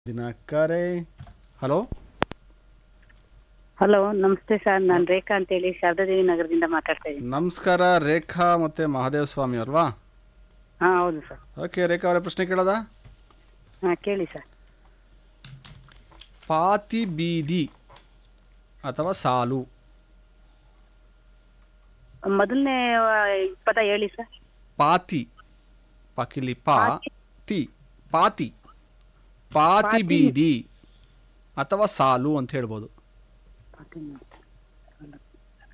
ದಿನಕರೆ hello hello ನಮಸ್ತೆ sir ನಾನು ರೇಖಾ ಅಂತೇಳಿ ಶಾರದಾದೇವಿ ನಗರದಿಂದ ಮಾತಾಡ್ತಾ ಇದ್ದೀನಿ ನಮಸ್ಕಾರ ರೇಖಾ ಮತ್ತೆ ಮಹಾದೇವ ಸ್ವಾಮಿ ಅಲ್ವಾ ಹಾಂ ಹೌದು ಸರ್ ಓಕೆ ರೇಖಾ ಅವರೇ ಪ್ರಶ್ನೆ ಕೇಳೋದಾ ಹಾಂ ಕೇಳಿ ಸರ್ ಪಾತಿ ಬೀದಿ ಅಥವಾ ಸಾಲು ಮೊದಲನೇ ಪದ ಹೇಳಿ ಸರ್ ಪಾತಿ ಪಾಕಿಲಿ ಪಾ ಪಾತಿ. ತಿ ಪಾತಿ ಪಾತಿ ಪಾತಿ. ಬೀದಿ ಅಥವಾ ಸಾಲು ಅಂತ ಹೇಳ್ಬೋದು ಪಾತಿ-